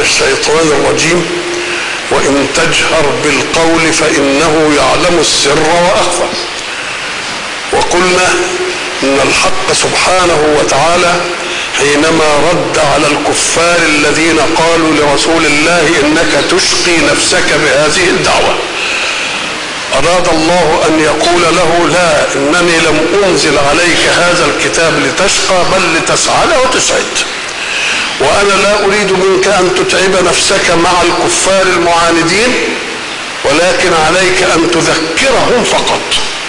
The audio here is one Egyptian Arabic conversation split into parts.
الشيطان الرجيم وإن تجهر بالقول فإنه يعلم السر وأخفى وقلنا إن الحق سبحانه وتعالى حينما رد على الكفار الذين قالوا لرسول الله إنك تشقي نفسك بهذه الدعوة أراد الله أن يقول له لا إنني لم أنزل عليك هذا الكتاب لتشقى بل لتسعد وتسعد وأنا لا أريد منك أن تتعب نفسك مع الكفار المعاندين ولكن عليك أن تذكرهم فقط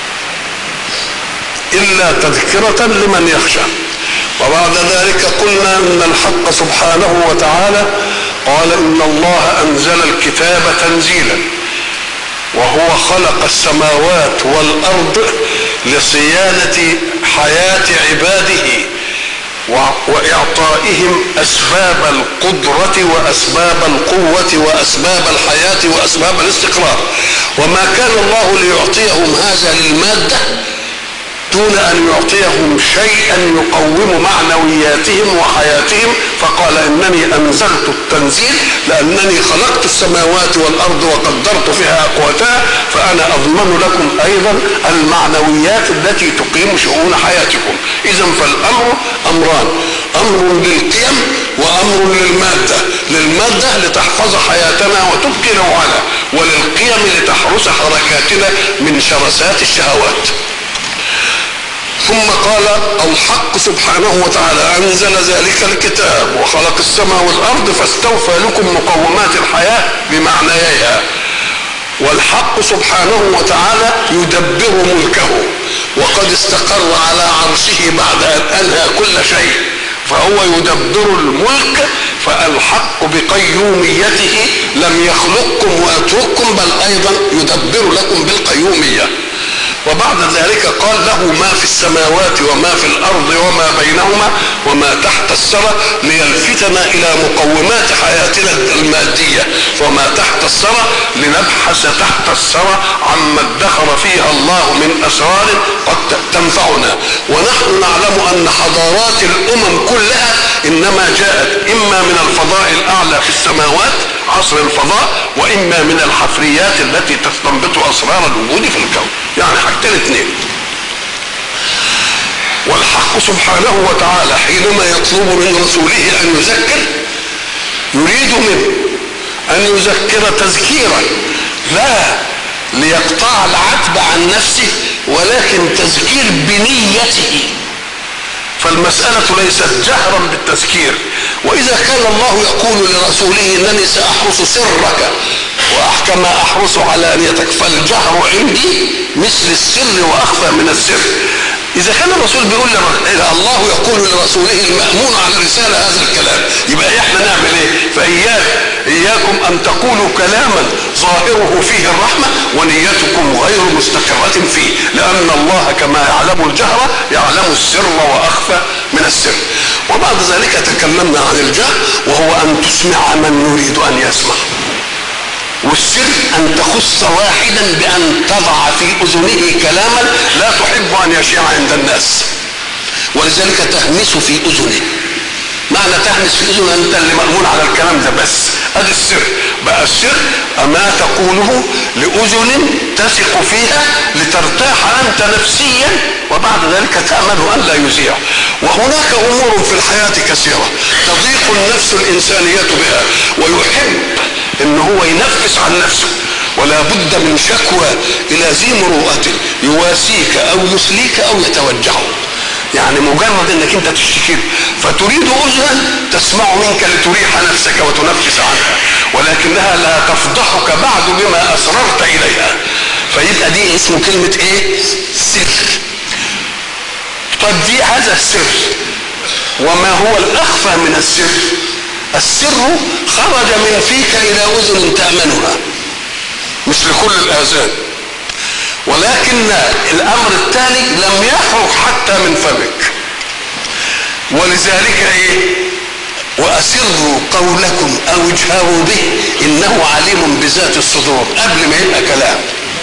إلا تذكرة لمن يخشى وبعد ذلك قلنا أن الحق سبحانه وتعالى قال إن الله أنزل الكتاب تنزيلا وهو خلق السماوات والأرض لصيانة حياة عباده واعطائهم اسباب القدره واسباب القوه واسباب الحياه واسباب الاستقرار وما كان الله ليعطيهم هذا للماده دون ان يعطيهم شيئا يقوم معنوياتهم وحياتهم فقال انني انزلت التنزيل لانني خلقت السماوات والارض وقدرت فيها اقواتها فانا اضمن لكم ايضا المعنويات التي تقيم شؤون حياتكم اذا فالامر امران امر للقيم وامر للماده للماده لتحفظ حياتنا وتبقي نوعنا وللقيم لتحرس حركاتنا من شرسات الشهوات ثم قال الحق سبحانه وتعالى أنزل ذلك الكتاب وخلق السماء والأرض فاستوفى لكم مقومات الحياة بمعنييها والحق سبحانه وتعالى يدبر ملكه وقد استقر على عرشه بعد أن أنهى كل شيء فهو يدبر الملك فالحق بقيوميته لم يخلقكم ويترككم بل أيضا يدبر لكم بالقيومية وبعد ذلك قال له ما في السماوات وما في الارض وما بينهما وما تحت الثرى ليلفتنا الى مقومات حياتنا الماديه وما تحت الثرى لنبحث تحت الثرى عما ادخر فيها الله من اسرار قد تنفعنا ونحن نعلم ان حضارات الامم كلها انما جاءت اما من الفضاء الاعلى في السماوات عصر الفضاء واما من الحفريات التي تستنبط اسرار الوجود في الكون يعني حاجتين اثنين والحق سبحانه وتعالى حينما يطلب من رسوله ان يذكر يريد منه ان يذكر تذكيرا لا ليقطع العتب عن نفسه ولكن تذكير بنيته فالمسألة ليست جهرا بالتذكير وإذا كان الله يقول لرسوله إنني سأحرس سرك وكما أحرس علانيتك فالجهر عندي مثل السر وأخفى من السر إذا كان الرسول بيقول إذا الله يقول لرسوله المأمون على رسالة هذا الكلام يبقى إحنا نعمل إيه؟ فإياك إياكم أن تقولوا كلاما ظاهره فيه الرحمة ونيتكم غير مستقرة فيه لأن الله كما يعلم الجهر يعلم السر وأخفى من السر وبعد ذلك تكلمنا عن الجهر وهو أن تسمع من يريد أن يسمع والسر أن تخص واحدا بأن تضع في أذنه كلاما لا تحب أن يشيع عند الناس ولذلك تهمس في أذنه معنى تهمس في أذنه أنت اللي مأمون على الكلام ده بس أدي السر بقى السر أما تقوله لأذن تثق فيها لترتاح أنت نفسيا وبعد ذلك تأمل أن لا يذيع وهناك أمور في الحياة كثيرة تضيق النفس الإنسانية بها ويحب ان هو ينفس عن نفسه ولا بد من شكوى الى ذي مروءة يواسيك او يسليك او يتوجعه يعني مجرد انك انت تشتكي فتريد اذنا تسمع منك لتريح نفسك وتنفس عنها ولكنها لا تفضحك بعد بما اسررت اليها فيبقى دي اسمه كلمة ايه سر طب دي هذا السر وما هو الاخفى من السر السر خرج من فيك الى اذن تامنها مش لكل الاذان ولكن الامر الثاني لم يخرج حتى من فمك ولذلك ايه واسروا قولكم او اجهروا به انه عليم بذات الصدور قبل ما يبقى كلام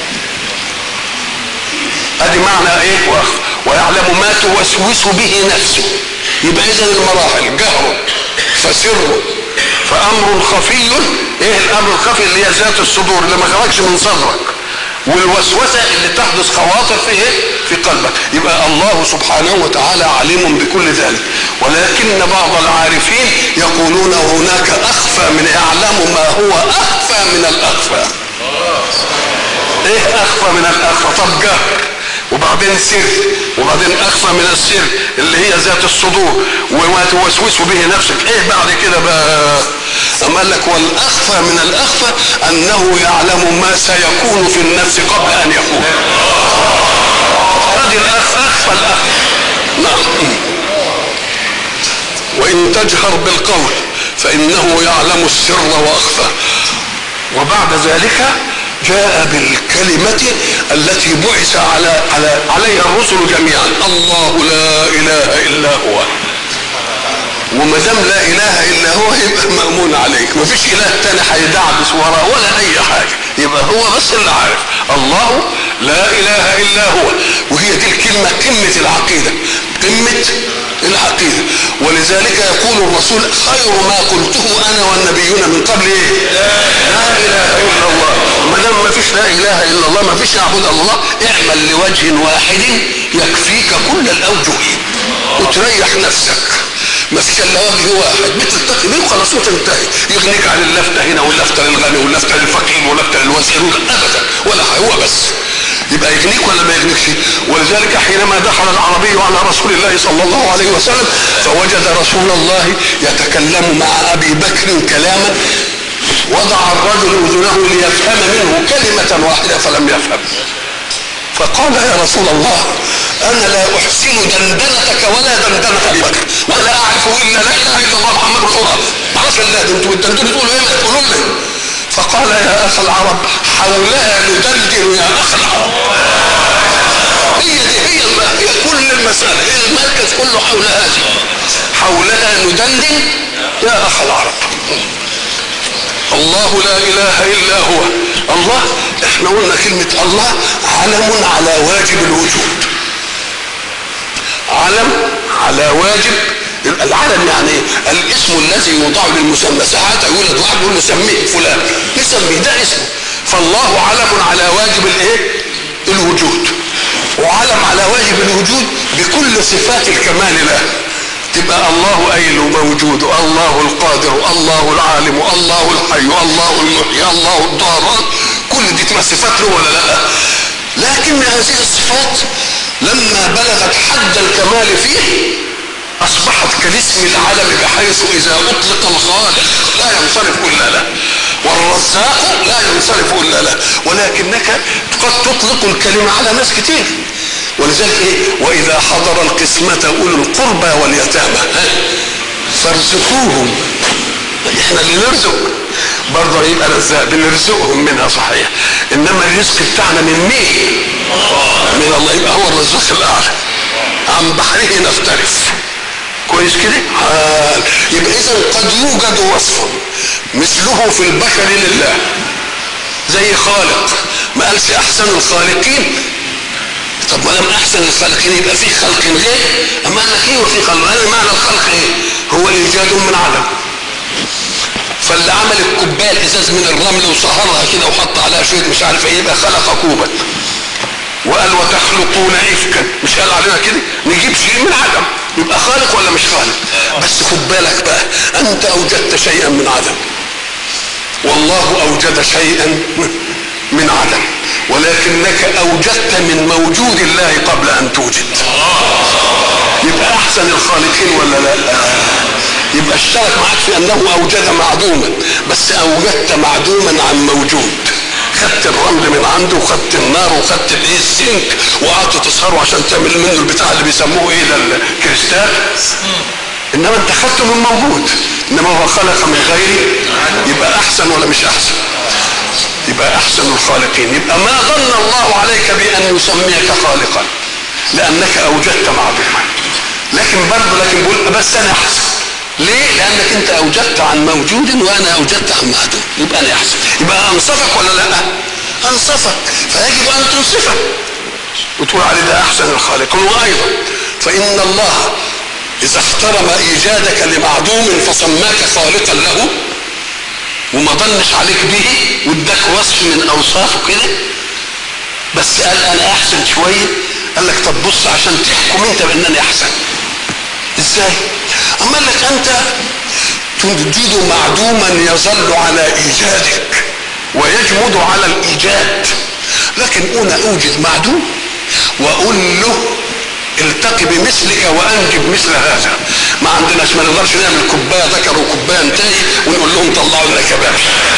ادي معنى ايه ويعلم ما توسوس به نفسه يبقى اذا المراحل جهر فسر فامر خفي ايه الامر الخفي اللي هي ذات الصدور اللي ما خرجش من صدرك والوسوسه اللي تحدث خواطر في ايه في قلبك يبقى الله سبحانه وتعالى عليم بكل ذلك ولكن بعض العارفين يقولون هناك اخفى من يعلم ما هو اخفى من الاخفى ايه اخفى من الاخفى طب جهل وبعدين سر وبعدين اخفى من السر اللي هي ذات الصدور وما توسوس به نفسك ايه بعد كده بقى اما قال لك والاخفى من الاخفى انه يعلم ما سيكون في النفس قبل ان يكون هذه الاخفى اخفى الاخفى نعم وان تجهر بالقول فانه يعلم السر واخفى وبعد ذلك جاء بالكلمة التي بعث على على عليها الرسل جميعا الله لا إله إلا هو وما دام لا اله الا هو يبقى مامون عليك ما فيش اله تاني هيدعبس وراه ولا اي حاجه يبقى هو بس اللي عارف الله لا اله الا هو وهي دي الكلمه قمه العقيده قمه العقيده ولذلك يقول الرسول خير ما قلته انا والنبيون من قبل ايه لا اله الا الله ما دام ما فيش لا اله الا الله ما فيش يعبد الله اعمل لوجه واحد يكفيك كل الاوجه وتريح نفسك ما فيش الا وجه واحد بتلتقي بيه وخلاص وتنتهي يغنيك عن اللفته هنا واللفته للغني واللفته للفقير واللفته للوزير ابدا ولا هو بس يبقى يغنيك ولا ما يغنيكش ولذلك حينما دخل العربي على رسول الله صلى الله عليه وسلم فوجد رسول الله يتكلم مع ابي بكر كلاما وضع الرجل اذنه ليفهم منه كلمه واحده فلم يفهم فقال يا رسول الله انا لا احسن دندنتك ولا دندنه ابي بكر ولا اعرف الا لا اله الا الله محمد رسول الله ما اعرفش الا ده انتوا بتدندنوا تقولوا ايه ما تقولوا لي فقال يا اخ العرب حولها ندندن يا اخ العرب هي دي هي هي كل المسألة هي المركز كله حول هذه حولها ندندن يا أخ العرب الله لا إله إلا هو الله احنا قلنا كلمة الله علم على واجب الوجود علم على واجب العلم يعني ايه؟ الاسم الذي يوضع للمسمى ساعات يولد واحد يقول نسميه فلان نسميه ده اسمه فالله علم على واجب الايه الوجود وعلم على واجب الوجود بكل صفات الكمال له تبقى الله قايل موجود الله القادر الله العالم الله الحي الله المحيي الله الضار كل دي تبقى صفات له ولا لا لكن هذه الصفات لما بلغت حد الكمال فيه اصبحت كالاسم العلم بحيث اذا اطلق الخالق لا ينصرف الا له والرزاق لا ينصرف الا له ولكنك قد تطلق الكلمه على ناس كتير ولذلك ايه واذا حضر القسمة اولو القربى واليتامى فارزقوهم احنا اللي نرزق برضه يبقى رزاق بنرزقهم منها صحيح انما الرزق بتاعنا من مين من الله يبقى هو الرزاق الاعلى عن بحره نفترف كويس كده حال يبقى اذا قد يوجد وصف مثله في البشر لله زي خالق ما قالش احسن الخالقين طب ما دام احسن الخالقين يبقى في خلق غير اما قال لك ايه وفي خلق قال معنى الخلق ايه هو ايجاد من عدم فاللي عمل الكوبايه الازاز من الرمل وصهرها كده وحط عليها شويه مش عارف ايه يبقى خلق كوبا وقال وتخلقون افكا مش قال علينا كده نجيب شيء من عدم يبقى خالق ولا مش خالق بس خد بالك بقى انت اوجدت شيئا من عدم والله اوجد شيئا من عدم ولكنك اوجدت من موجود الله قبل ان توجد يبقى احسن الخالقين ولا لا يبقى اشترك معك في انه اوجد معدوما بس اوجدت معدوما عن موجود خدت الرمل من عنده وخدت النار وخدت الايه السنك وقعدت تسهروا عشان تعمل منه البتاع اللي بيسموه ايه ده الكريستال انما انت خدته من موجود انما هو خلق من غيره يبقى احسن ولا مش احسن يبقى احسن الخالقين يبقى ما ظن الله عليك بان يسميك خالقا لانك اوجدت معدوما لكن برضه لكن بقول بس انا احسن ليه؟ لانك انت اوجدت عن موجود وانا اوجدت عن معدوم يبقى انا احسن يبقى انصفك ولا لا؟ انصفك فيجب ان تنصفه وتقول عليه ده احسن الخالقين وايضا فان الله اذا احترم ايجادك لمعدوم فسماك خالقا له وما ضنش عليك به واداك وصف من اوصافه كده بس قال انا احسن شويه قال لك طب بص عشان تحكم انت بانني احسن ازاي اما قال لك انت تجد معدوما يظل على ايجادك ويجمد على الايجاد لكن انا اوجد معدوم واقول له التقي بمثلك وانجب مثل هذا ما عندناش ما نقدرش نعمل كوبايه ذكر وكوبايه انتهي ونقول لهم طلعوا لنا كباب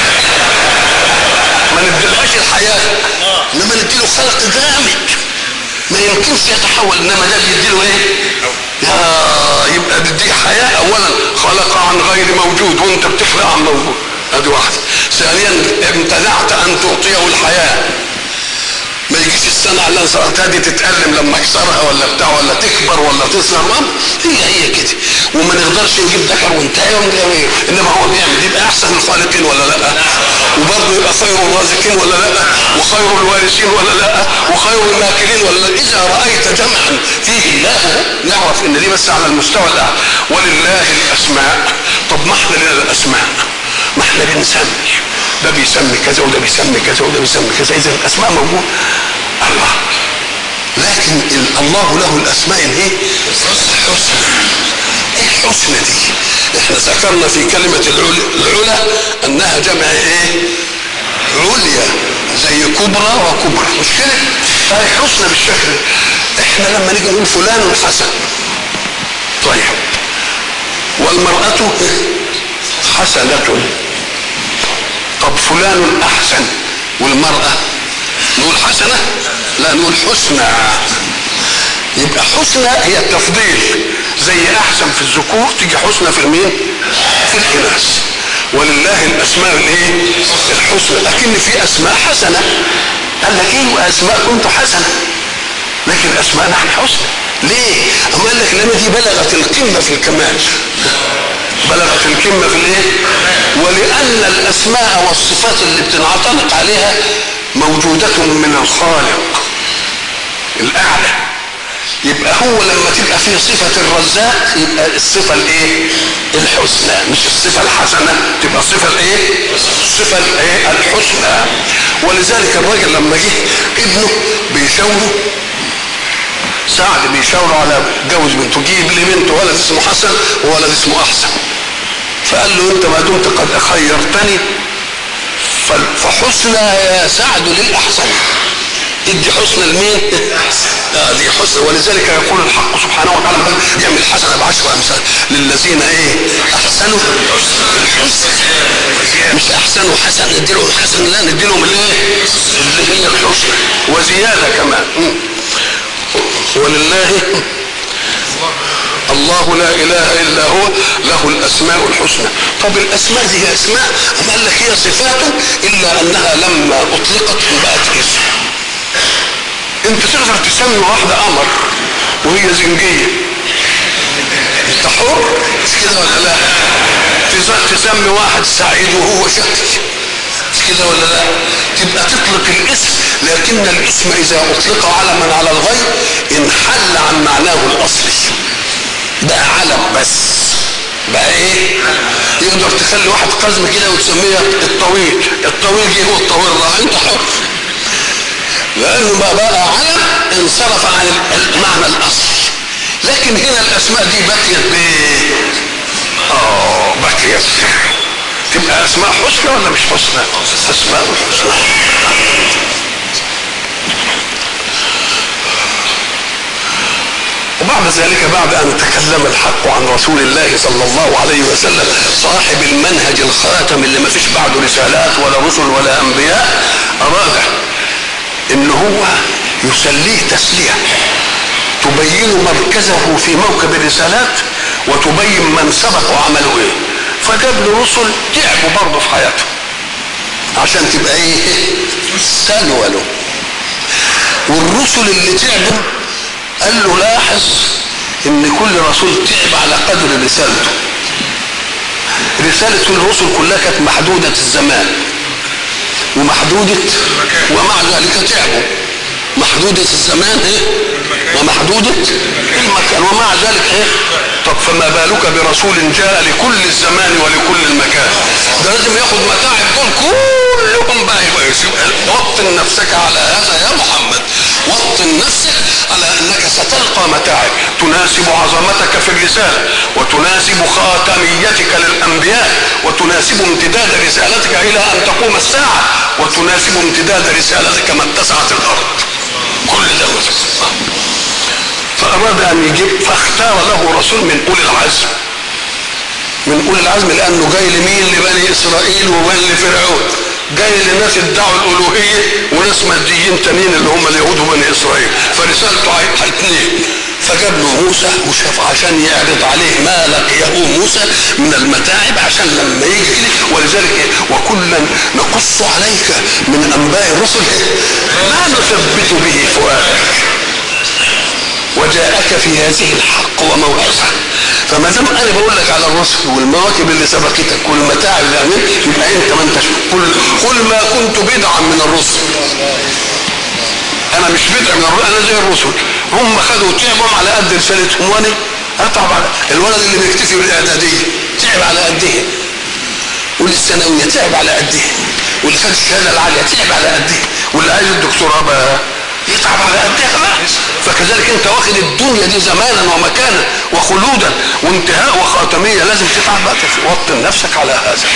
ما نديلهاش الحياه انما نديله خلق جامد ما يمكنش يتحول انما ده بيديله ايه؟ يا يبقى دي حياه اولا خلق عن غير موجود وانت بتخلق عن موجود ادي واحده ثانيا امتنعت ان تعطيه الحياه ما يجيش السنة اللي انا صرفتها دي تتألم لما اكسرها ولا بتاع ولا تكبر ولا تصغر هي هي كده وما نقدرش نجيب ذكر وانتهى ونجيب انما هو بيعمل يبقى احسن الخالقين ولا لا وبرضه يبقى خير الرازقين ولا لا وخير الوارثين ولا لا وخير الماكلين ولا لا اذا رايت جمعا فيه الله نعرف ان دي بس على المستوى الاعلى ولله الاسماء طب ما احنا لنا الاسماء ما احنا بنسمي ده بيسمي كذا وده بيسمي كذا وده بيسمي كذا اذا الاسماء موجود الله لكن الله له الاسماء الايه الحسنى ايه الحسنى دي احنا ذكرنا في كلمة العلا انها جمع ايه عليا زي كبرى وكبرى مش كده فهي حسنى بالشكل احنا لما نيجي نقول فلان حسن طيب والمرأة حسنة طب فلان احسن والمرأة نقول حسنة لا نقول حسنى يبقى حسنى هي التفضيل زي احسن في الذكور تيجي حسنى في المين في الاناث ولله الاسماء الايه الحسنى لكن في اسماء حسنه قال لك ايه واسماء كنت حسنه لكن اسماء نحن حسنى ليه اما قال لك لما دي بلغت القمه في الكمال بلغت القمه في الايه ولان الاسماء والصفات اللي بتنعتنق عليها موجوده من الخالق الاعلى يبقى هو لما تبقى فيه صفة الرزاق يبقى الصفة الايه؟ الحسنى مش الصفة الحسنة تبقى الصفة الايه؟ الصفة الايه؟ الحسنى ولذلك الراجل لما جه ابنه بيشاوره سعد بيشاوره على جوز بنته جيب لي بنت ولد اسمه حسن وولد اسمه احسن فقال له انت ما دمت قد خيرتني فحسنى يا سعد للاحسن ادي حسنى لمين؟ آه دي حسنى ولذلك يقول الحق سبحانه وتعالى يعمل حسنة بعشر أمثال للذين إيه؟ أحسنوا الحسنى مش أحسنوا حسن نديلهم حسن لا نديلهم الإيه؟ اللي هي الحسنى وزيادة كمان ولله الله لا اله الا هو له الاسماء الحسنى طب الاسماء دي هي اسماء ام قال لك هي صفات الا انها لما اطلقت بقت اسم انت تقدر تسمي واحدة قمر وهي زنجية انت حر مش كده ولا لا تسمي واحد سعيد وهو شكل مش كده ولا لا تبقى تطلق الاسم لكن الاسم اذا اطلق علما على الغير انحل عن معناه الاصلي بقى علم بس بقى ايه يقدر تخلي واحد قزم كده وتسميه الطويل الطويل جه هو الطويل راح انت حر لانه ما بقى علم انصرف عن المعنى الاصلي لكن هنا الاسماء دي بقيت بايه اه بقيت تبقى اسماء حسنى ولا مش حسنى اسماء حسنى وبعد ذلك بعد ان تكلم الحق عن رسول الله صلى الله عليه وسلم صاحب المنهج الخاتم اللي ما فيش بعده رسالات ولا رسل ولا انبياء اراد ان هو يسليه تسليه تبين مركزه في موكب الرسالات وتبين من سبق وعملوا ايه فجاب له رسل تعبوا برضه في حياتهم عشان تبقى ايه سلوى له والرسل اللي تعبوا قال له لاحظ ان كل رسول تعب على قدر رسالته رسالة الرسل كلها كانت محدودة الزمان ومحدودة ومع ذلك تعبوا محدودة الزمان ايه ومحدودة المكان ومع ذلك ايه طب طب فما بالك برسول جاء لكل الزمان ولكل المكان ده لازم ياخد متاعب دول كلهم بقى يبقى وطن نفسك على هذا يا محمد وطن نفسك على انك ستلقى متاعب تناسب عظمتك في الرساله وتناسب خاتميتك للانبياء وتناسب امتداد رسالتك الى ان تقوم الساعه وتناسب امتداد رسالتك ما اتسعت الارض كل ده فاراد ان يجيب فاختار له رسول من اولي العزم من اولي العزم لانه جاي لمين لبني اسرائيل وبني لفرعون جاي لناس ادعوا الالوهيه وناس ماديين تانيين اللي هم اليهود وبني اسرائيل فرسالته اثنين فجاب له موسى وشاف عشان يعرض عليه ما لقيه موسى من المتاعب عشان لما يجي ولذلك إيه؟ وكلا نقص عليك من انباء الرسل ما نثبت به فؤادك وجاءك في هذه الحق وموعظه فما دام انا بقول لك على الرسل والمواكب اللي سبقتك والمتاعب اللي عملت يبقى انت ما انتش قل قل ما كنت بدعا من الرسل انا مش بدع من الرسل انا زي الرسل هم خدوا تعبهم على قد رسالتهم وانا اتعب على الولد اللي بيكتفي بالاعداديه تعب على قدها واللي الثانويه تعب على قدها واللي خد الشهاده العاليه تعب على قدها واللي عايز الدكتوراه بقى يتعب على قدها بقى فكذلك انت واخد الدنيا دي زمانا ومكانا وخلودا وانتهاء وخاتميه لازم تتعب بقى توطن نفسك على هذا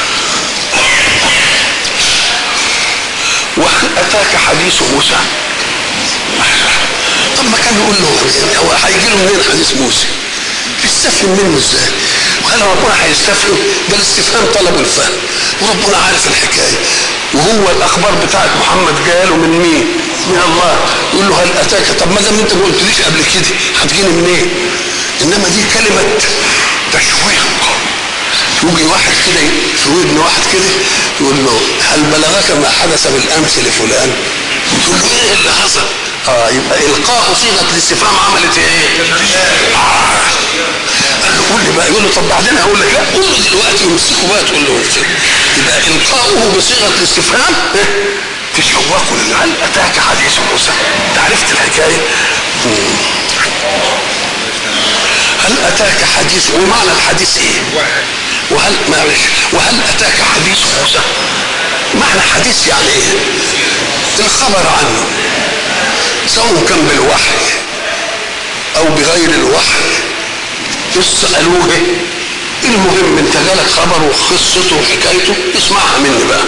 وهل اتاك حديث موسى طب ما كان يقول له هو هيجي له منين حديث موسى يستفهم منه ازاي وهل ربنا هيستفهم ده الاستفهام طلب الفهم وربنا عارف الحكايه وهو الاخبار بتاعت محمد جاله من مين من الله يقول له هل اتاك طب ما دام انت ما قلتليش قبل كده هتجيني منين انما دي كلمه تشويق يجي واحد كده في ودن واحد كده يقول له هل بلغك ما حدث بالامس لفلان يقول له ايه اللي حصل اه يبقى القاء صيغه الاستفهام عملت ايه آه. قال له قول لي بقى يقول له طب بعدين هقول لك لا قول له دلوقتي وامسكه بقى تقول له يبقى القاؤه بصيغه الاستفهام تشوقه هل اتاك حديث موسى انت عرفت الحكايه هل اتاك حديث ومعنى الحديث ايه وهل معلش وهل اتاك حديث موسى معنى حديث يعني ايه الخبر عنه سواء كان بالوحي او بغير الوحي يسألوه المهم انت جالك خبر وقصته وحكايته اسمعها مني بقى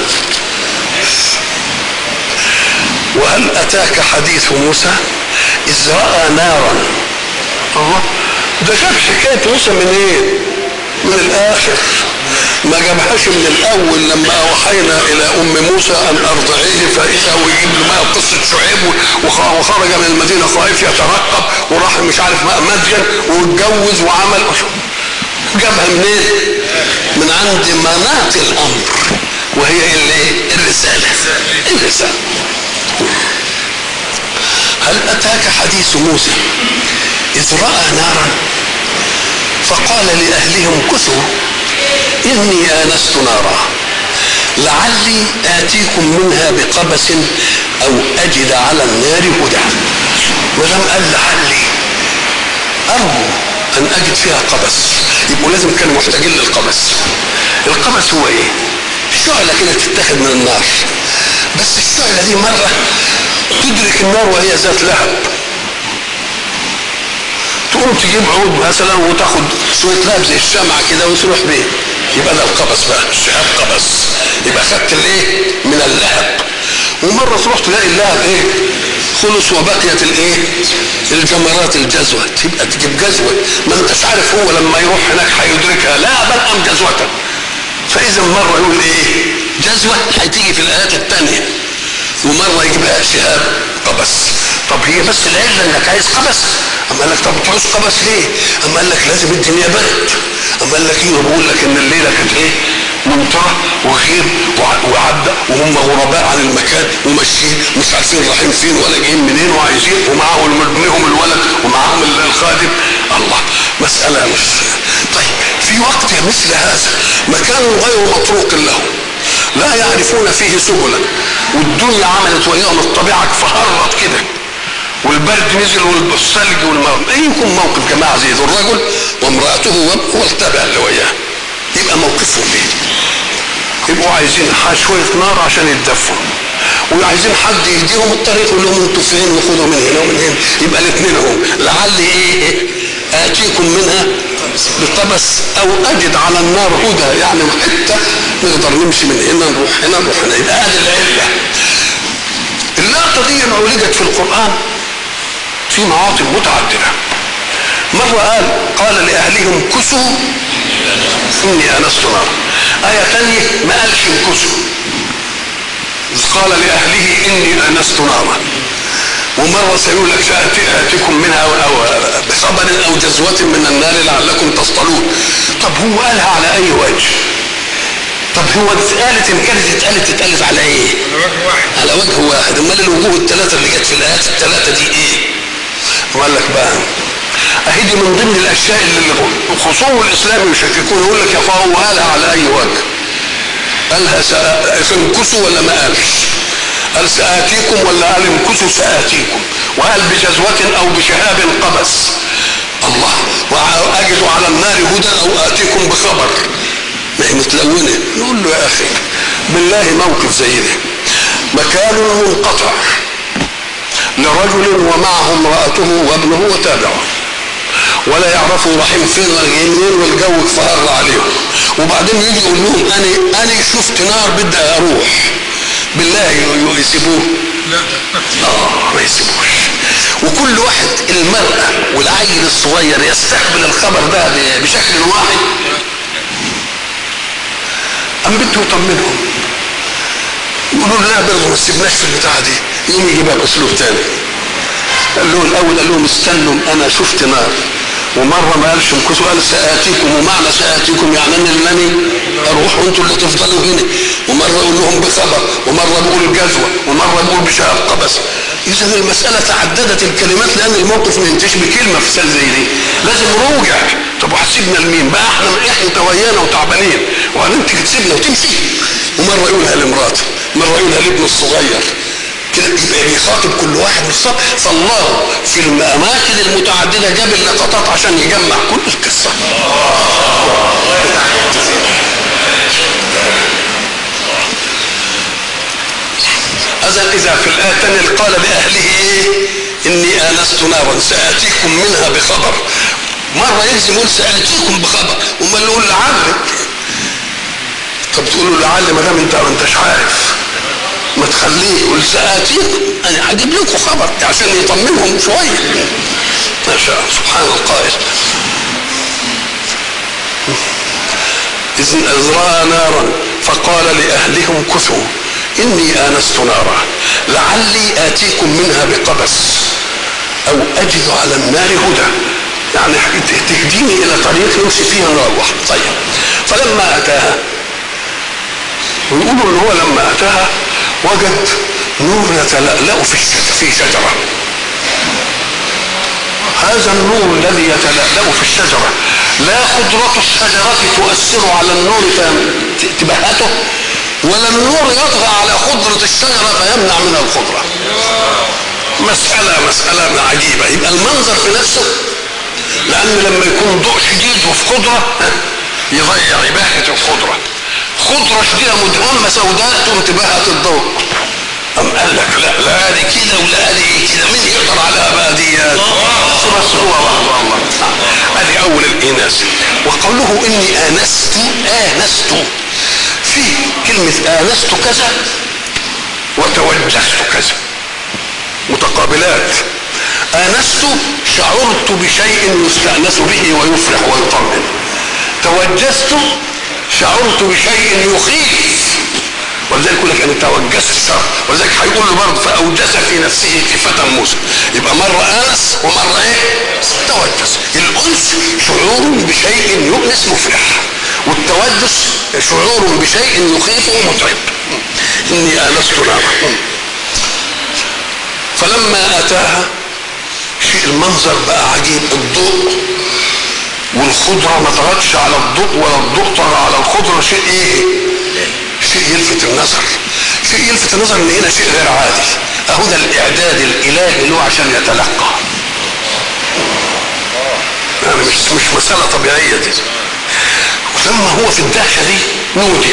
وهل اتاك حديث موسى اذ راى نارا الله ده جاب حكايه موسى من ايه من الاخر ما جابهاش من الاول لما اوحينا الى ام موسى ان ارضعيه فاذا ويجيب له بقى قصه شعيب وخرج من المدينه خائف يترقب وراح مش عارف بقى مدين واتجوز وعمل جابها منين؟ من عند مناط الامر وهي الايه؟ الرساله الرساله هل اتاك حديث موسى اذ راى نارا فقال لاهلهم كثوا إني آنست نارا لعلي آتيكم منها بقبس أو أجد على النار هدى ولم قال لعلي أرجو أن أجد فيها قبس يبقوا لازم كانوا محتاجين للقبس القبس هو إيه؟ شعلة كده تتاخد من النار بس الشعلة دي مرة تدرك النار وهي ذات لهب تقوم تجيب عود مثلا وتاخد شويه لهب زي الشمعه كده وتروح بيه يبقى ده القبس بقى الشهاب قبس يبقى خدت الايه من اللهب ومره تروح تلاقي اللهب ايه خلص وبقيت الايه الجمرات الجزوه تبقى تجيب جزوه ما انتش عارف هو لما يروح هناك هيدركها لا بل ام جزوه فاذا مره يقول ايه جزوه هتيجي في الايات الثانيه ومره يجيبها شهاب قبس طب هي بس العله انك عايز قبس اما قال لك طب تعوز قبس ليه اما قال لك لازم الدنيا برد اما قال لك ايه بقول لك ان الليله كانت ايه ممطره وغير وعدى وهم غرباء عن المكان وماشيين مش عارفين رايحين فين ولا جايين منين وعايزين ومعاهم ابنهم الولد ومعاهم الخادم الله مساله مش طيب في وقت مثل هذا مكان غير مطروق له لا يعرفون فيه سبلا والدنيا عملت وياهم الطبيعه فهرت كده والبرد نزل والثلج والماء ايه يكون موقف جماعه زي ذو الرجل وامراته وابنه والتابع اللي وياه يبقى موقفهم ايه؟ يبقوا عايزين شويه نار عشان يتدفوا وعايزين حد يهديهم الطريق يقول لهم انتوا فين وخدوا من هنا ومن هنا يبقى الاثنين هم لعل ايه اتيكم منها بقبس او اجد على النار هدى يعني حته نقدر نمشي من هنا نروح هنا نروح هنا يبقى هذه العله اللقطه دي عولجت في القران في مواطن متعدده مرة قال قال لأهلهم كسوا إني آنست نارا آية ثانية ما قالش امكسوا إذ قال لأهله إني آنست نارا ومرة سيقول لك سأتي آتيكم منها أو بخبر أو جزوة من النار لعلكم تصطلون طب هو قالها على أي وجه؟ طب هو اتقالت إن كانت اتقالت اتقالت على إيه؟ على وجه واحد على وجه واحد أمال الوجوه الثلاثة اللي جت في الآيات الثلاثة دي إيه؟ وقال لك بقى اهي دي من ضمن الاشياء اللي الخصوم الاسلامي يشككون يقول لك يا فهو قالها على اي وجه قالها سانكسوا ولا ما قالش قال سآتيكم ولا قال انكسوا سآتيكم وقال بجزوة أو بشهاب قبس الله وأجد على النار هدى أو آتيكم بخبر ما هي متلونة نقول له يا أخي بالله موقف زي ده مكان منقطع لرجل ومعه امرأته وابنه وتابعه ولا يعرفوا رايحين فين ولا جايين منين والجو اتفرر عليهم وبعدين يجي يقول لهم انا انا شفت نار بدي اروح بالله يسيبوه لا اه ما يسيبوش وكل واحد المرأة والعيل الصغير يستقبل الخبر ده بشكل واحد أم بده يطمنهم يقولوا لا برضه ما تسيبناش في البتاعة دي يقوم يجيبها بأسلوب تاني قال لهم الأول قال لهم استنوا أنا شفت نار ومرة ما قالش امكثوا قال سآتيكم ومعنى سآتيكم يعني أن إنني أروح وأنتوا اللي تفضلوا هنا ومرة يقول لهم بخبر ومرة بقول جزوة ومرة بقول بشهاب قبس إذا المسألة تعددت الكلمات لأن الموقف ما ينتهيش بكلمة في سنة زي دي لازم روجع طب وهتسيبنا لمين بقى احنا احنا تويانا وتعبانين وبعدين تيجي تسيبنا وتمشي ومرة يقولها لمراته مرة يقولها لابنه الصغير كده يبقى بيخاطب كل واحد بالصبر فالله في الاماكن المتعدده جاب اللقطات عشان يجمع كل القصه اذا اذا في الايه الثانيه قال لاهله ايه اني انست نارا ساتيكم منها بخبر مره يلزم يقول ساتيكم بخبر وما يقول لعلك طب تقولوا لعل ما دام انت ما انتش عارف ما تخليه يقول سآتيكم أنا هجيب لكم خبر عشان يطمنهم شوية ما شاء سبحان القائل إذ إذ رأى نارا فقال لأهلهم كثوا إني آنست نارا لعلي آتيكم منها بقبس أو أجد على النار هدى يعني تهديني إلى طريق يمشي فيها نروح طيب فلما أتاها ويقولوا ان هو لما اتاها وجد نور يتلألأ في الشجرة في شجرة هذا النور الذي يتلألأ في الشجرة لا خضرة الشجرة تؤثر على النور فتبهته ولا النور يطغى على خضرة الشجرة فيمنع من الخضرة مسألة مسألة عجيبة يبقى المنظر في نفسه لأن لما يكون ضوء شديد وفي خضرة يضيع إباحة الخضرة خضرة شديدة مدهمة سوداء تقوم تبهت الضوء أم قال لك لا لا دي كده ولا دي كده مين يقدر عليها بقى ديات بس هو الله الله ادي اول الاناث وقوله اني انست انست في كلمة انست كذا وتوجست كذا متقابلات انست شعرت بشيء يستأنس به ويفرح ويطمن توجست شعرت بشيء يخيف ولذلك يقول لك انا توجست الشر ولذلك هيقول له برضه فاوجس في نفسه خيفة موسى يبقى مرة انس ومرة ايه؟ توجس الانس شعور بشيء يؤنس مفرح والتوجس شعور بشيء يخيف ومتعب اني انست نارا فلما اتاها شيء المنظر بقى عجيب الضوء والخضرة ما طغتش على الضوء ولا الضوء طغى على الخضرة شيء ايه؟ شيء يلفت النظر شيء يلفت النظر ان هنا شيء غير عادي اهو ده الاعداد الالهي له عشان يتلقى يعني مش مش مساله طبيعيه دي ولما هو في الدهشه دي نودي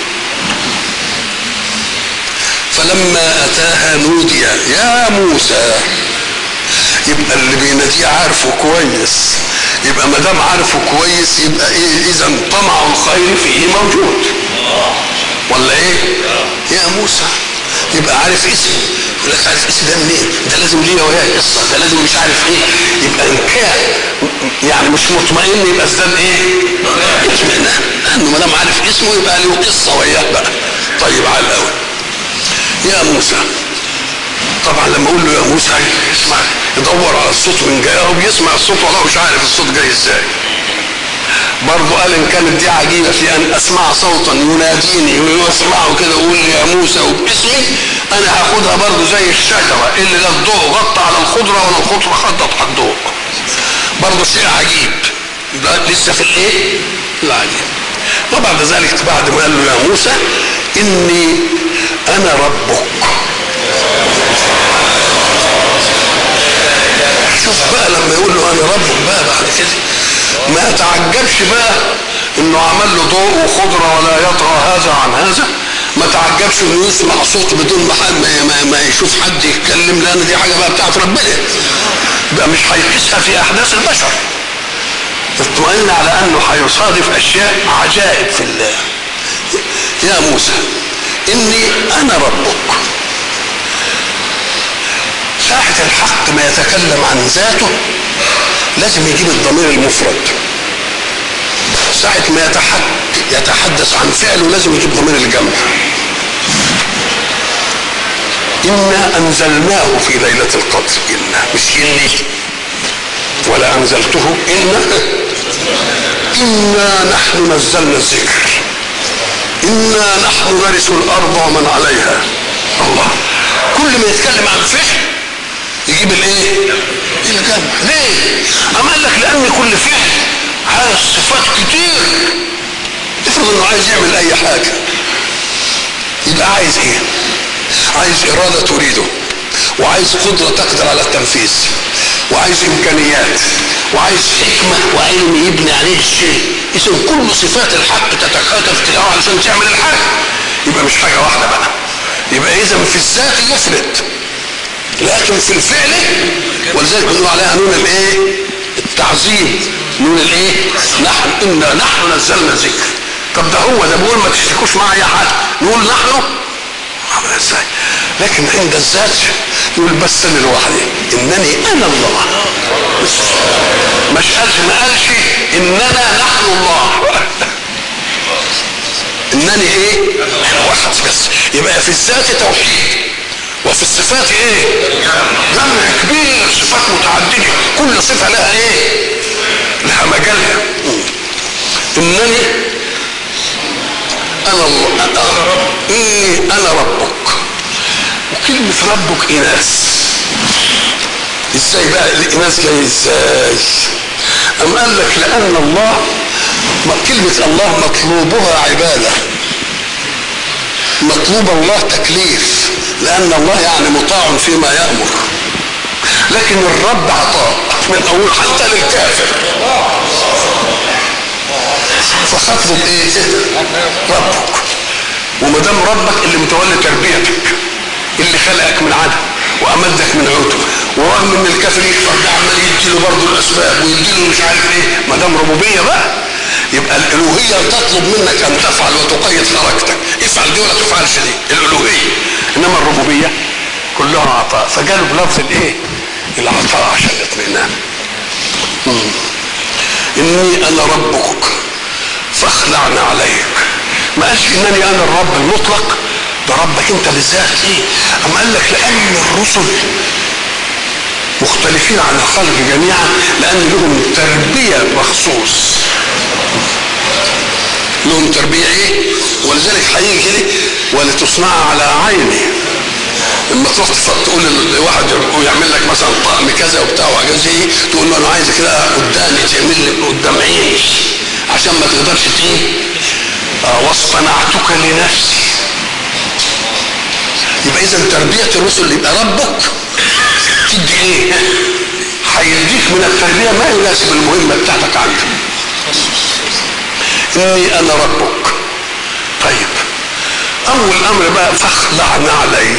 فلما اتاها نودي يا موسى يبقى اللي بيناديه عارفه كويس يبقى ما دام عارفه كويس يبقى ايه اذا طمع الخير فيه موجود ولا ايه يا موسى يبقى عارف اسمه يقول لك عارف اسم ده منين ده لازم ليه وياه قصه ده لازم مش عارف ايه يبقى ان كان يعني مش مطمئن يبقى ازداد ايه اطمئنان لانه ما دام عارف اسمه يبقى له قصه وياه بقى طيب على الاول يا موسى طبعا لما اقول له يا موسى يسمع يدور على الصوت من جاي هو بيسمع الصوت والله مش عارف الصوت جاي ازاي برضه قال ان كانت دي عجيبه في ان اسمع صوتا يناديني ويسمعه كده يقول لي يا موسى وباسمي انا هاخدها برضه زي الشجره اللي لا الضوء غطى على الخضره ولا الخضره خطت على الضوء برضه شيء عجيب لسه في الايه؟ العجيب وبعد ذلك بعد ما قال له يا موسى اني انا ربك شوف بقى لما يقول له انا ربك بقى بعد كده ما تعجبش بقى انه عمل له ضوء وخضره ولا يطغى هذا عن هذا ما تعجبش انه يسمع صوت بدون ما, ما, ما, ما يشوف حد يتكلم لان دي حاجه بقى بتاعت ربنا بقى مش هيقيسها في احداث البشر اطمئن على انه هيصادف اشياء عجائب في الله يا موسى اني انا ربك ساعة الحق ما يتكلم عن ذاته لازم يجيب الضمير المفرد ساعة ما يتحدث عن فعله لازم يجيب ضمير الجمع إنا أنزلناه في ليلة القدر إنا مش إني ولا أنزلته إنا إنا نحن نزلنا الذكر إنا نحن نرث الأرض ومن عليها الله كل ما يتكلم عن فعل يجيب الايه الجمع ليه اما قال لك لان كل فعل عايز صفات كتير افرض انه عايز يعمل اي حاجه يبقى عايز ايه عايز اراده تريده وعايز قدره تقدر على التنفيذ وعايز امكانيات وعايز حكمه وعلم يبني عليه الشيء اذا كل صفات الحق تتكاتف تلاقيها علشان تعمل الحاجه يبقى مش حاجه واحده بقى يبقى اذا في الذات يفرد لكن في الفعل ولذلك بنقول عليها نون الايه التعظيم نون الايه نحن انا نحن نزلنا ذكر طب ده هو ده بيقول ما تشتكوش معايا حد نقول نحن ازاي لكن عند الذات يقول بس انا لوحدي انني انا الله بس مش قالش ما قالش اننا نحن الله انني ايه واحد بس يبقى في الذات توحيد وفي الصفات ايه جمع كبير صفات متعدده كل صفه لها ايه لها مجالها انني انا الله انا رب اني انا ربك وكلمه ربك اناث ازاي بقى الاناث جاي ازاي ام قال لك لان الله كلمه الله مطلوبها عباده مطلوب الله تكليف لأن الله يعني مطاع فيما يأمر لكن الرب عطاء من أول حتى للكافر فخاطب ايه ربك وما دام ربك اللي متولي تربيتك اللي خلقك من عدم وامدك من عوته ورغم ان الكافر يكفر ده عمال يديله برضه الاسباب ويديله مش عارف ايه ما دام ربوبيه بقى يبقى الالوهيه تطلب منك ان تفعل وتقيد حركتك افعل دي ولا تفعلش دي الالوهيه انما الربوبيه كلها عطاء فجالوا بلفظ الايه العطاء عشان الاطمئنان اني انا ربك فاخلعنا عليك ما قالش انني انا الرب المطلق ده ربك انت بالذات ليه اما قال لك لان الرسل مختلفين عن الخلق جميعا لان لهم تربيه مخصوص لهم تربيه ايه ولذلك هيجي كده ولتصنع على عيني لما تروح تقول لواحد يعمل لك مثلا طقم كذا وبتاع وحاجات زي ايه تقول له انا عايز كده قدامي تعمل لي قدام عيني عشان ما تقدرش تيجي آه واصطنعتك لنفسي يبقى اذا تربيه الرسل يبقى ربك تدي ايه هيديك من التربيه ما يناسب المهمه بتاعتك عنده اني انا ربك طيب اول امر بقى فاخلعنا عليك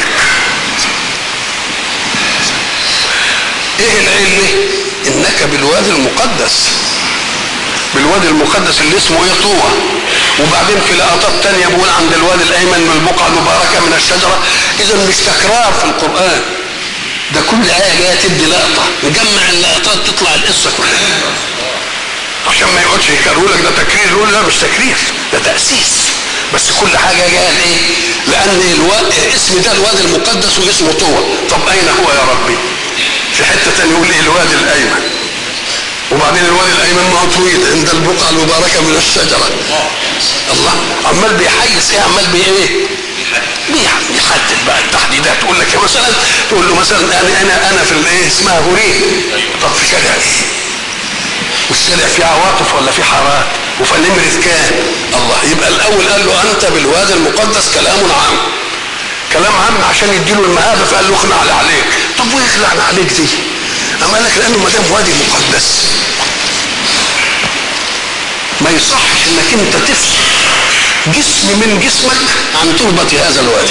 ايه العلة انك بالوادي المقدس بالوادي المقدس اللي اسمه ايه طوى وبعدين في لقطات تانية بيقول عند الوادي الايمن من البقعة المباركة من الشجرة اذا مش تكرار في القرآن ده كل آية جاية تدي لقطة نجمع اللقطات تطلع القصة كلها عشان ما يقعدش يكرروا لك ده تكرير يقول لا مش تكرير ده تأسيس بس كل حاجة جاية لإيه؟ لأن الوا... اسم ده الوادي المقدس واسمه طوى طب أين هو يا ربي؟ في حتة تانية يقول إيه الوادي الأيمن وبعدين الوادي الأيمن ما هو طويل عند البقعة المباركة من الشجرة الله عمال بيحيز إيه عمال بإيه؟ بيحدد بقى التحديدات تقول لك مثلا تقول له مثلا انا انا انا في الايه اسمها هوريه طب في شارع ايه؟ والشارع فيه عواطف ولا فيه حارات وفي نمرة كام الله يبقى الاول قال له انت بالوادي المقدس كلام عام كلام عام عشان يديله المهابه فقال له اخلع عليك طب وايه يخلعنا عليك دي؟ اما قال لك لانه ما دام وادي مقدس ما يصحش انك انت تفصل جسم من جسمك عن تربة هذا الوادي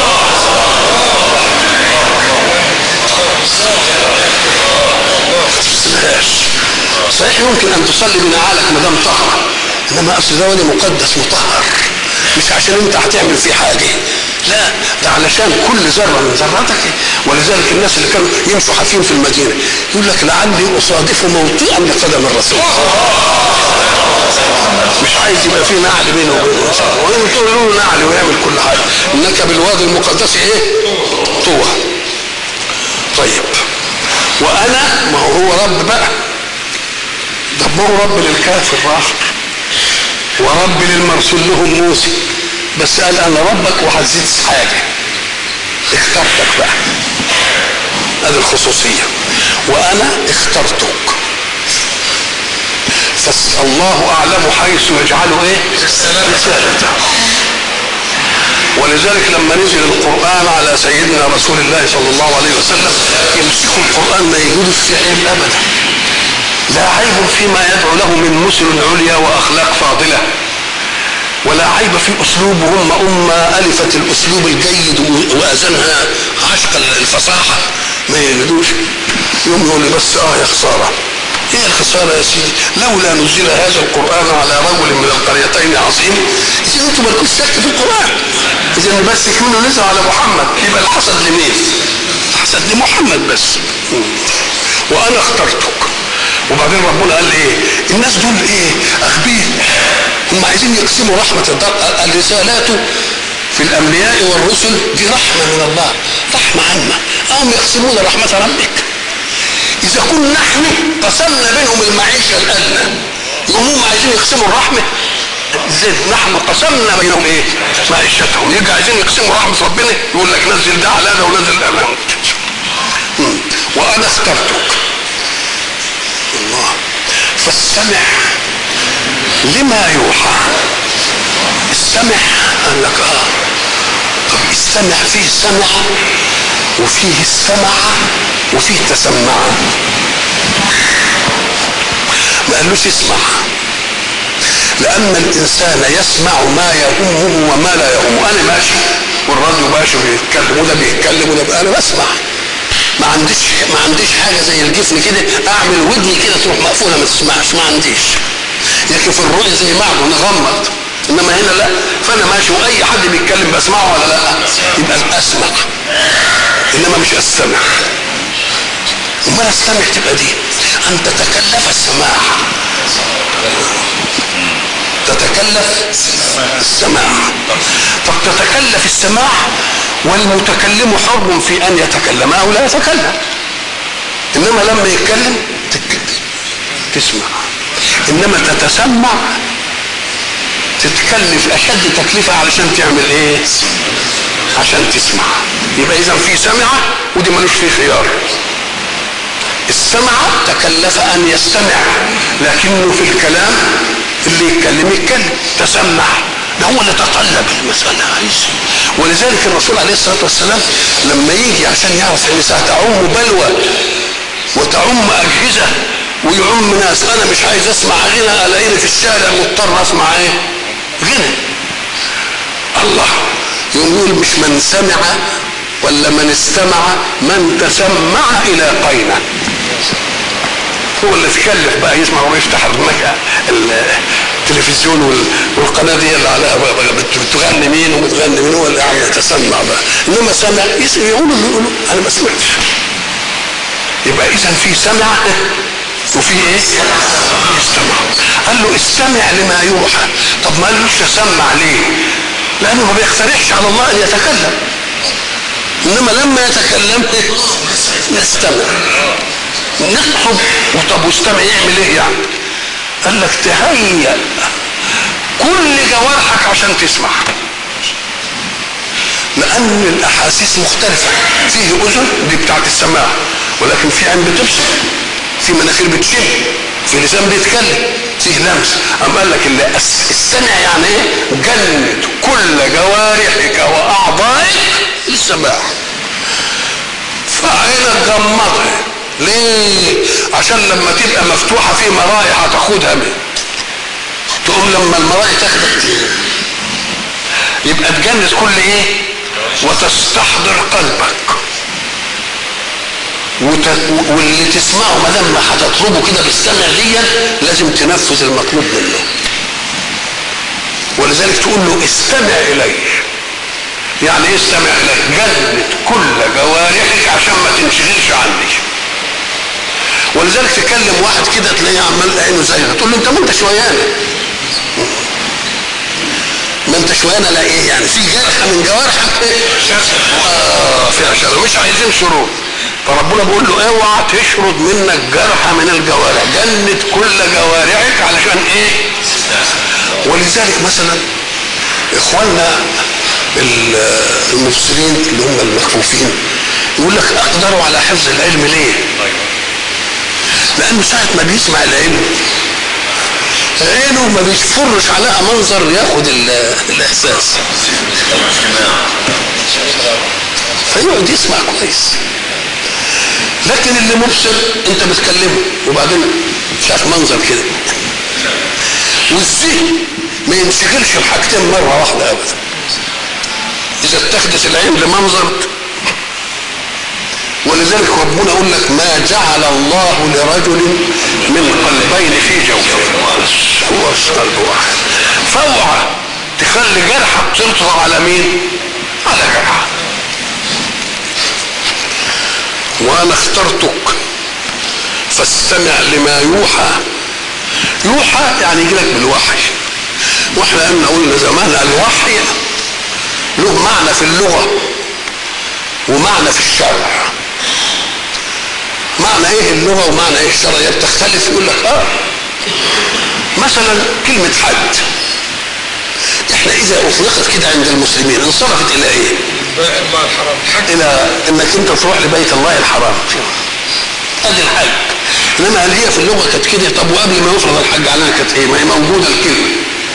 تفصلهاش صحيح يمكن ان تصلي بنعالك ما دام طهرة انما اصل ده وادي مقدس مطهر مش عشان انت هتعمل فيه حاجه لا ده علشان كل ذره من ذراتك ولذلك الناس اللي كانوا يمشوا حافين في المدينه يقول لك لعلي اصادف موطئا لقدم الرسول مش عايز يبقى في نعل بينه وبين الانسان وانتوا تقولوا له نعل ويعمل كل حاجه انك بالوادي المقدس ايه؟ طوى طيب وانا ما هو هو رب بقى ده ما هو رب للكافر الاخر ورب للمرسول لهم موسى بس قال انا ربك وهزيد حاجه اخترتك بقى هذه الخصوصيه وانا اخترتك فالله اعلم حيث يجعل ايه رسالته ولذلك لما نزل القران على سيدنا رسول الله صلى الله عليه وسلم يمسكوا القران ما يجدوا في عيب ابدا لا عيب فيما يدعو له من مثل عليا واخلاق فاضله ولا عيب في اسلوبهم امه الفت الاسلوب الجيد واذنها عشق الفصاحه ما يجدوش يوم يقول لي بس اه يا خساره ايه الخساره يا سيدي لولا نزل هذا القران على رجل من القريتين عظيم اذا انتم مالكوش شك في القران اذا بس كونه نزل على محمد يبقى الحسد لمين؟ الحسد لمحمد بس وانا اخترتك وبعدين ربنا قال ايه الناس دول ايه اغبياء هم عايزين يقسموا رحمة الدار الرسالات في الانبياء والرسل دي رحمة من الله رحمة عامة هم يقسمون رحمة ربك اذا كنا نحن قسمنا بينهم المعيشة الادنى يقوموا هم عايزين يقسموا الرحمة ازاي نحن قسمنا بينهم ايه معيشتهم يجي عايزين يقسموا رحمة ربنا يقول لك نزل ده على ده ونزل ده على وانا اخترتك الله فاستمع لما يوحى استمع قال لك اه طب استمع فيه سمع وفيه استمع وفيه تسمع ما قالوش اسمع لأن الإنسان يسمع ما يهمه وما لا يهمه أنا ماشي والراديو ماشي بيتكلم وده بيتكلم وده أنا بسمع ما عنديش ما عنديش حاجه زي الجفن كده اعمل ودني كده تروح مقفوله ما تسمعش ما عنديش لكن في الرؤيه زي بعض نغمض انما هنا لا فانا ماشي واي حد بيتكلم بسمعه ولا لا يبقى اسمع انما مش استمع امال استمع تبقى دي ان تتكلف السماع تتكلف السماع طب تتكلف السماع والمتكلم حر في ان يتكلم او لا يتكلم انما لما يتكلم تسمع انما تتسمع تتكلف اشد تكلفه علشان تعمل ايه عشان تسمع يبقى اذا في سمعه ودي ملوش فيه خيار السمع تكلف ان يستمع لكنه في الكلام اللي يتكلم يتكلم تسمع ده هو اللي تطلب المسألة عايز ولذلك الرسول عليه الصلاه والسلام لما يجي عشان يعرف ان ستعم بلوى وتعم اجهزه ويعم ناس انا مش عايز اسمع غنى الاقيني في الشارع مضطر اسمع ايه؟ غنى الله يقوم يقول مش من سمع ولا من استمع من تسمع الى قينه هو اللي تكلف بقى يسمع ويفتح المك- التلفزيون وال- والقناه دي اللي عليها بقى بقى بت- بتغني مين وبتغني مين هو اللي عم يتسمع بقى انما سمع يس- يقولوا اللي يقولوا انا ما سمعتش يبقى اذا في سمع وفي ايه؟ استمع قال له استمع لما يوحى طب ما قالوش تسمع ليه؟ لانه ما بيقترحش على الله ان يتكلم انما لما يتكلم نستمع نطلب وطب واستمع يعمل ايه يعني؟ قال لك تهيأ كل جوارحك عشان تسمع لان الاحاسيس مختلفه فيه اذن دي بتاعت السماع ولكن في عين بتبصر في مناخير بتشم في لسان بيتكلم فيه لمس اما قال لك اللي أس- السمع يعني ايه جند كل جوارحك واعضائك للسماع فعينك غمضها ليه عشان لما تبقى مفتوحه في مرايح هتاخدها من تقوم لما المرايح تاخدك يبقى تجند كل ايه وتستحضر قلبك وت... واللي تسمعه ما دام هتطلبه كده بالسمع دي لازم تنفذ المطلوب منه ولذلك تقول له استمع الي يعني ايه استمع الي جند كل جوارحك عشان ما تنشغلش عني ولذلك تكلم واحد كده تلاقيه عمال عينه زيها تقول له انت ما انت شويانه ما انت شويانه لا ايه يعني في جرح من جوارحك ايه؟ اه فيها شر مش عايزين شرور فربنا بيقول له اوعى تشرد منك جرح من الجوارح جند كل جوارحك علشان ايه ولذلك مثلا اخواننا ال- المفسرين اللي هم المكفوفين يقول لك اقدروا على حفظ العلم ليه لانه ساعه ما بيسمع العلم عينه ما بيفرش عليها منظر ياخد ال- الاحساس فيقعد يسمع كويس لكن اللي مبصر انت بتكلمه وبعدين شاف منظر كده والذهن ما ينشغلش بحاجتين مره واحده ابدا اذا اتخذت العين لمنظر ولذلك ربنا يقول لك ما جعل الله لرجل من قلبين في جوفه هو قلب واحد فاوعى تخلي جرحك ترتضى على مين؟ على جرحك وانا اخترتك فاستمع لما يوحى يوحى يعني يجي لك بالوحي واحنا قلنا قلنا زمان الوحي له معنى في اللغه ومعنى في الشرع معنى ايه اللغه ومعنى ايه الشرع هي بتختلف يقول لك اه مثلا كلمه حج احنا اذا اطلقت كده عند المسلمين انصرفت الى ايه؟ ما الحرام الحج الى انك انت تروح لبيت الله الحرام ادي الحج انما هل هي في اللغه كانت كده طب وقبل ما يفرض الحج علينا كانت ايه؟ ما هي موجوده الكلمه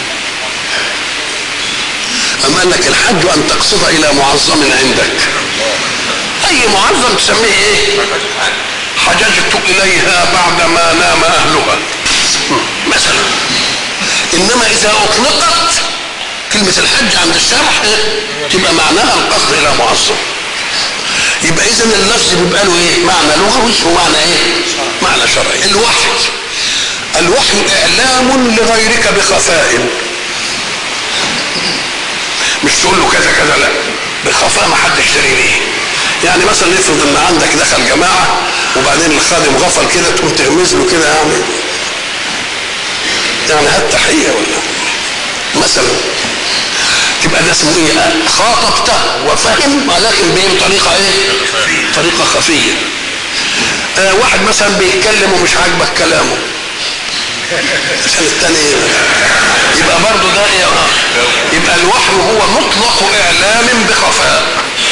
اما قال لك الحج ان تقصد الى معظم عندك اي معظم تسميه ايه؟ حججت اليها بعدما نام اهلها مثلا انما اذا اطلقت كلمة الحج عند الشرح تبقى معناها القصد إلى معظم يبقى إذا اللفظ بيبقى له إيه؟ معنى لغوي ومعنى إيه؟ معنى شرعي الوحي الوحي إعلام لغيرك بخفاء مش تقول له كذا كذا لا بخفاء ما حدش داري ليه يعني مثلا نفرض ان عندك دخل جماعه وبعدين الخادم غفل كده تقوم تغمز له كده يعني يعني هات تحيه ولا مثلا تبقى ده اسمه ايه خاطبته وفهم ولكن بايه بطريقه ايه طريقه خفيه آه واحد مثلا بيتكلم ومش عاجبك كلامه عشان التاني يبقى برضه ده ايه آه. يبقى الوحي هو مطلق اعلام بخفاء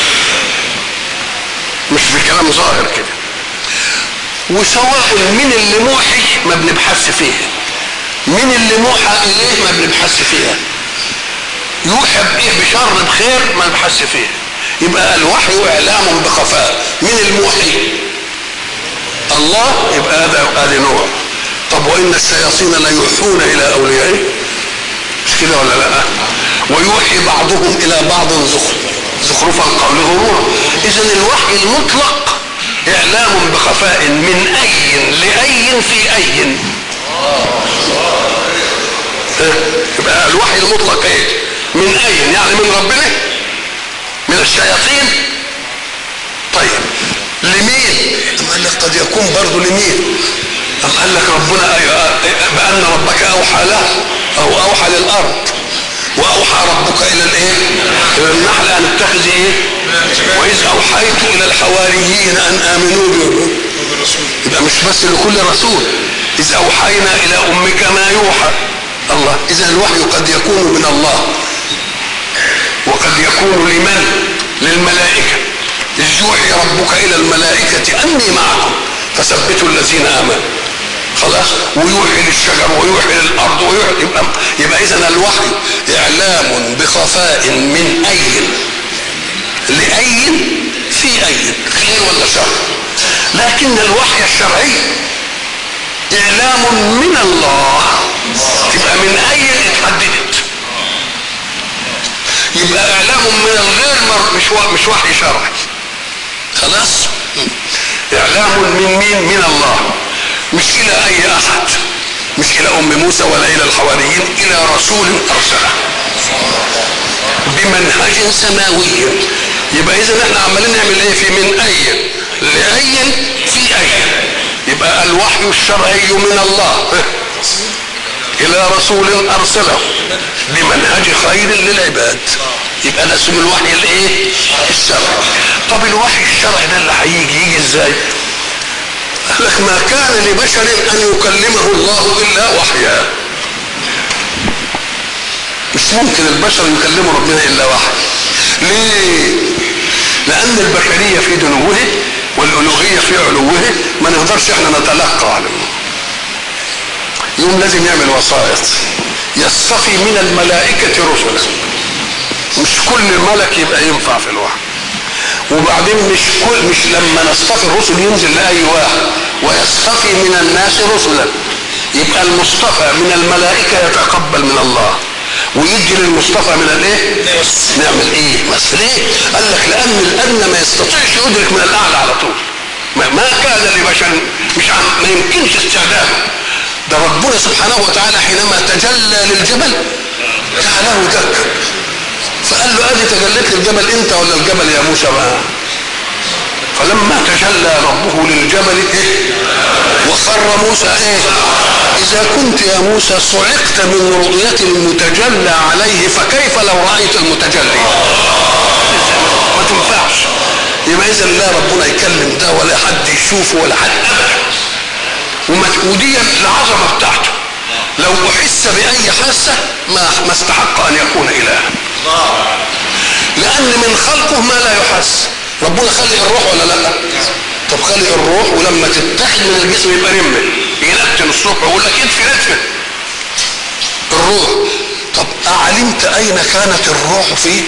مش بكلام ظاهر كده وسواء من اللي موحي ما بنبحث فيه من اللي موحى اليه ما بنبحث فيها يوحى بايه بشر بخير ما نبحث فيه يبقى الوحي اعلام بخفاء من الموحي الله يبقى هذا هذا نوع طب وان الشياطين ليوحون الى اوليائهم مش كده ولا لا ويوحي بعضهم الى بعض زخرف زخرف القول غرورا اذا الوحي المطلق اعلام بخفاء من اي لاي في اي يبقى الوحي المطلق ايه من اي يعني من ربنا من الشياطين طيب لمين أم قال لك قد يكون برضه لمين أم قال لك ربنا أيوة بأن ربك أوحى له أو أوحى للأرض وأوحى ربك إلى الإيه؟ إلى النحل أن اتخذ إيه؟ وإذ أوحيت إلى الحواريين أن آمنوا بي يبقى مش بس لكل رسول إذ أوحينا إلى أمك ما يوحى الله إذا الوحي قد يكون من الله وقد يكون لمن للملائكة إذ يوحي ربك إلى الملائكة أني معكم فثبتوا الذين آمنوا خلاص ويوحي للشجر ويوحي للأرض ويوحي يبقى, يبقى إذا الوحي إعلام بخفاء من أي لأي في أي خير ولا شر لكن الوحي الشرعي إعلام من الله تبقى من أي اتحددت يبقى إعلام من الغير مش مش وحي شرعي خلاص إعلام من مين من الله مش إلى أي أحد مش إلى أم موسى ولا إلى الحواريين إلى رسول أرسله بمنهج سماوي يبقى إذا احنا عمالين نعمل إيه في من أي لأي في أي يبقى الوحي الشرعي من الله إلى رسول أرسله بمنهج خير للعباد يبقى ده اسمه الوحي الايه؟ الشرعي. طب الوحي الشرعي ده اللي هيجي يجي ازاي؟ قال لك ما كان لبشر ان يكلمه الله الا وحيا. مش ممكن البشر يكلموا ربنا الا وحي. ليه؟ لان البشريه في دنوه والالوهيه في علوه ما نقدرش احنا نتلقى على يوم لازم يعمل وسائط يصطفي من الملائكه رسلا مش كل ملك يبقى ينفع في الوحي وبعدين مش كل مش لما نصطفي الرسل ينزل لاي واحد ويصطفي من الناس رسلا يبقى المصطفى من الملائكه يتقبل من الله ويدي للمصطفى من الايه؟ نعمل ايه؟ بس ليه؟ قال لك لان الادنى ما يستطيعش يدرك من الاعلى على طول ما, ما كان لبشر مش عم ما يمكنش استعداده ده ربنا سبحانه وتعالى حينما تجلى للجبل جعله دكا فقال له ادي تجليت للجبل انت ولا الجبل يا موسى بقى فلما تجلى ربه للجبل ايه وخر موسى ايه اذا كنت يا موسى صعقت من رؤية المتجلى عليه فكيف لو رأيت المتجلي ما تنفعش يبقى اذا لا ربنا يكلم ده ولا حد يشوفه ولا حد ابدا ودي العظمه بتاعته لو احس باي حاسه ما ما استحق ان يكون الها لان من خلقه ما لا يحس ربنا خلق الروح ولا لا طب خلق الروح ولما تتاخد من الجسم يبقى رمه ينتن الصبح ويقول لك ادفن ادفن الروح طب أعلمت أين كانت الروح فيه؟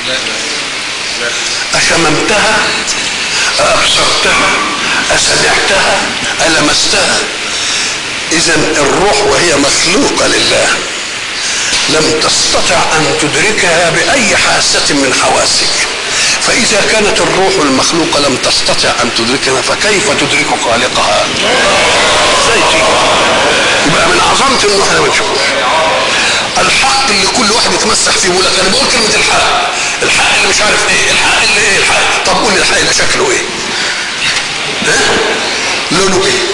أشممتها؟ أبصرتها؟ أسمعتها؟ ألمستها؟ إذا الروح وهي مخلوقة لله لم تستطع أن تدركها بأي حاسة من حواسك فإذا كانت الروح المخلوقة لم تستطع أن تدركها فكيف تدرك خالقها؟ ازاي تيجي؟ يبقى من عظمة إنه إحنا ما نشوفوش. الحق اللي كل واحد يتمسح فيه يقول لك أنا بقول كلمة الحق، الحق اللي مش عارف إيه، الحق اللي إيه الحق، طب قول لي الحق ده شكله إيه؟ ها؟ لونه إيه؟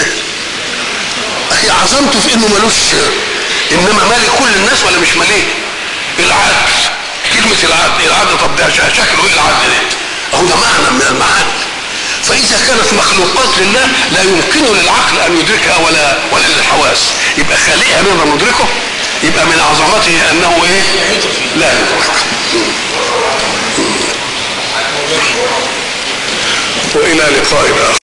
هي عظمته في إنه ملوش إنما مالي كل الناس ولا مش ماليه؟ العدل كلمة العدل العدل طب ده شكله ايه العدل ده اهو ده معنى من المعاني فإذا كانت مخلوقات لله لا يمكن للعقل أن يدركها ولا ولا للحواس يبقى خالقها نقدر ندركه يبقى من عظمته أنه إيه؟ لا يدرك وإلى لقاء آخر